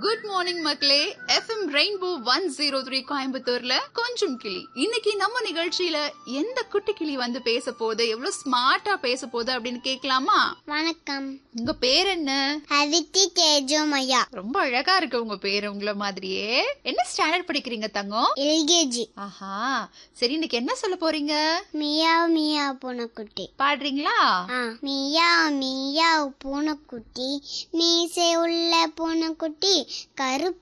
good morning மக்களே FM rainbow one zero three கோயம்புத்தூர்ல கொஞ்சம் கிளி இன்னைக்கு நம்ம நிகழ்ச்சியில எந்த குட்டி கிளி வந்து பேச போகுது எவ்வளவு ஸ்மார்ட்டா பேச போகுது அப்படின்னு கேட்கலாமா வணக்கம் உங்க பேர் என்ன ஹரித்தி தேஜோமயா ரொம்ப அழகா இருக்கு உங்க பேரு உங்கள மாதிரியே என்ன ஸ்டாண்டர்ட் படிக்கிறீங்க தங்கம் எல்கேஜி ஆஹா சரி இன்னைக்கு என்ன சொல்ல போறீங்க மியாவ் மியாவ் பூனைக்குட்டி பாடுறீங்களா ஆ மியாவ் மியாவ் பூனைக்குட்டி மீசை உள்ள பூனைக்குட்டி கருப்பு